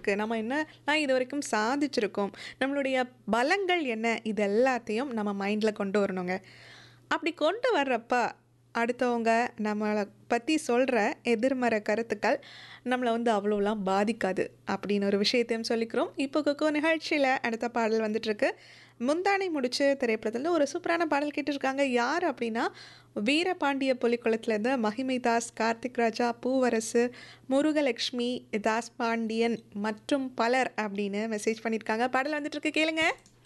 இருக்குது நம்ம என்னலாம் இது வரைக்கும் சாதிச்சிருக்கோம் நம்மளுடைய பலங்கள் என்ன இது எல்லாத்தையும் நம்ம மைண்டில் கொண்டு வரணுங்க அப்படி கொண்டு வர்றப்ப அடுத்தவங்க நம்மளை பற்றி சொல்கிற எதிர்மறை கருத்துக்கள் நம்மளை வந்து அவ்வளோலாம் பாதிக்காது அப்படின்னு ஒரு விஷயத்தையும் சொல்லிக்கிறோம் இப்போ கொக்கோ நிகழ்ச்சியில் அடுத்த பாடல் வந்துட்டுருக்கு முந்தானை முடிச்சு திரைப்படத்தில் ஒரு சூப்பரான பாடல் கேட்டிருக்காங்க யார் அப்படின்னா வீரபாண்டிய புலிக்குளத்துலேருந்து மகிமை தாஸ் கார்த்திக் ராஜா பூவரசு முருகலட்சுமி தாஸ் பாண்டியன் மற்றும் பலர் அப்படின்னு மெசேஜ் பண்ணியிருக்காங்க பாடல் வந்துட்டுருக்கு கேளுங்க